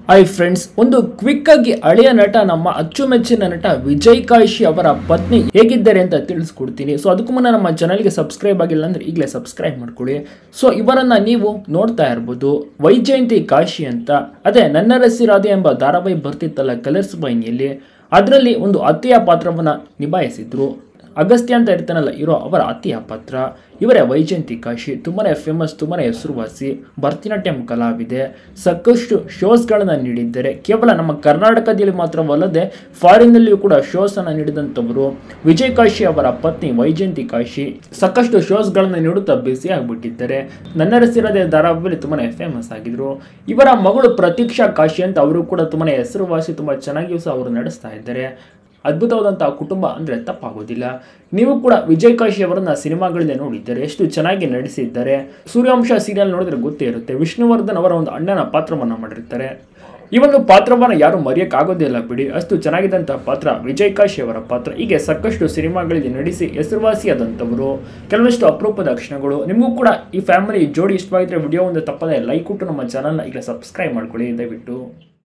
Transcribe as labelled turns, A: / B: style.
A: hi friends ಒಂದು quick ಆಗಿ ಹಳೆಯ ನಟ ನಮ್ಮ ಅಚ್ಚುಮೆಚ್ಚಿನ ನಟ ವಿಜಯ್ ಕಾಶಿ ಅವರ ಪತ್ನಿ ಹೇಗಿದ್ದಾರೆ ಅಂತ ತಿಳಿಸ್ಕೊಡ್ತೀನಿ ಸೊ ಅದಕ್ಕೂ ಮುನ್ನ ನಮ್ಮ ಚಾನಲ್ಗೆ ಸಬ್ಸ್ಕ್ರೈಬ್ ಆಗಿಲ್ಲ ಅಂದ್ರೆ ಈಗಲೇ ಸಬ್ಸ್ಕ್ರೈಬ್ ಮಾಡ್ಕೊಳ್ಳಿ ಸೊ ಇವರನ್ನ ನೀವು ನೋಡ್ತಾ ಇರ್ಬೋದು ವೈಜಯಂತಿ ಕಾಶಿ ಅಂತ ಅದೇ ನನ್ನ ರಸಿರಾಧೆ ಎಂಬ ಧಾರಾವಾಹಿ ಬರ್ತಿತ್ತಲ್ಲ ಕಲರ್ಸ್ ಬಾಯಿನಿಯಲ್ಲಿ ಅದರಲ್ಲಿ ಒಂದು ಅತ್ತೆಯ ಪಾತ್ರವನ್ನು ನಿಭಾಯಿಸಿದ್ರು ಅಗಸ್ತ್ಯ ಅಂತ ಇರ್ತಾನಲ್ಲ ಇರೋ ಅವರ ಅತಿಯ ಪಾತ್ರ ಇವರೇ ವೈಜಯಂತಿ ಕಾಶಿ ತುಂಬಾನೇ ಫೇಮಸ್ ತುಂಬಾನೇ ಹೆಸರುವಾಸಿ ಭರತನಾಟ್ಯಂ ಕಲಾವಿದೆ ಸಾಕಷ್ಟು ಶೋಸ್ಗಳನ್ನು ನೀಡಿದ್ದಾರೆ ಕೇವಲ ನಮ್ಮ ಕರ್ನಾಟಕದಲ್ಲಿ ಮಾತ್ರವಲ್ಲದೆ ಫಾರಿನ್ನಲ್ಲಿಯೂ ಕೂಡ ಶೋಸ್ ಅನ್ನು ನೀಡಿದಂಥವರು ವಿಜಯ್ ಕಾಶಿ ಅವರ ಪತ್ನಿ ವೈಜಯಂತಿ ಕಾಶಿ ಸಾಕಷ್ಟು ಶೋಸ್ಗಳನ್ನು ನೀಡುತ್ತಾ ಬ್ಯುಸಿ ಆಗಿಬಿಟ್ಟಿದ್ದಾರೆ ನನ್ನ ರಸಿರದೆ ಧಾರಾವಾಹಿಯಲ್ಲಿ ತುಂಬಾನೇ ಫೇಮಸ್ ಆಗಿದ್ರು ಇವರ ಮಗಳು ಪ್ರತೀಕ್ಷಾ ಕಾಶಿ ಅಂತ ಅವರು ಕೂಡ ತುಂಬಾನೇ ಹೆಸರುವಾಸಿ ತುಂಬಾ ಚೆನ್ನಾಗಿಯೂ ಸಹ ಅವರು ನಡೆಸ್ತಾ ಇದ್ದಾರೆ ಅದ್ಭುತವಾದಂತಹ ಕುಟುಂಬ ಅಂದರೆ ತಪ್ಪಾಗೋದಿಲ್ಲ ನೀವು ಕೂಡ ವಿಜಯ್ ಕಾಶಿ ಅವರನ್ನ ಸಿನಿಮಾಗಳಲ್ಲಿ ನೋಡಿದ್ದಾರೆ ಎಷ್ಟು ಚೆನ್ನಾಗಿ ನಡೆಸಿದ್ದಾರೆ ಸೂರ್ಯವಂಶ ಸೀರಿಯಲ್ ನೋಡಿದ್ರೆ ಗೊತ್ತೇ ಇರುತ್ತೆ ವಿಷ್ಣುವರ್ಧನ್ ಅವರ ಒಂದು ಅಣ್ಣನ ಪಾತ್ರವನ್ನು ಮಾಡಿರ್ತಾರೆ ಈ ಒಂದು ಪಾತ್ರವನ್ನು ಯಾರು ಮರೆಯೋಕ್ಕಾಗೋದಿಲ್ಲ ಬಿಡಿ ಅಷ್ಟು ಚೆನ್ನಾಗಿದ್ದಂತಹ ಪಾತ್ರ ವಿಜಯ್ ಕಾಶಿ ಅವರ ಪಾತ್ರ ಹೀಗೆ ಸಾಕಷ್ಟು ಸಿನಿಮಾಗಳಲ್ಲಿ ನಡೆಸಿ ಹೆಸರುವಾಸಿಯಾದಂಥವರು ಕೆಲವಷ್ಟು ಅಪರೂಪದ ಕ್ಷಣಗಳು ನಿಮಗೂ ಕೂಡ ಈ ಫ್ಯಾಮಿಲಿ ಜೋಡಿ ಇಷ್ಟವಾಗಿದ್ರೆ ವಿಡಿಯೋ ಒಂದು ತಪ್ಪದೆ ಲೈಕ್ ಕೊಟ್ಟು ನಮ್ಮ ಚಾನಲ್ನ ಈಗ ಸಬ್ಸ್ಕ್ರೈಬ್ ಮಾಡ್ಕೊಳ್ಳಿ ದಯವಿಟ್ಟು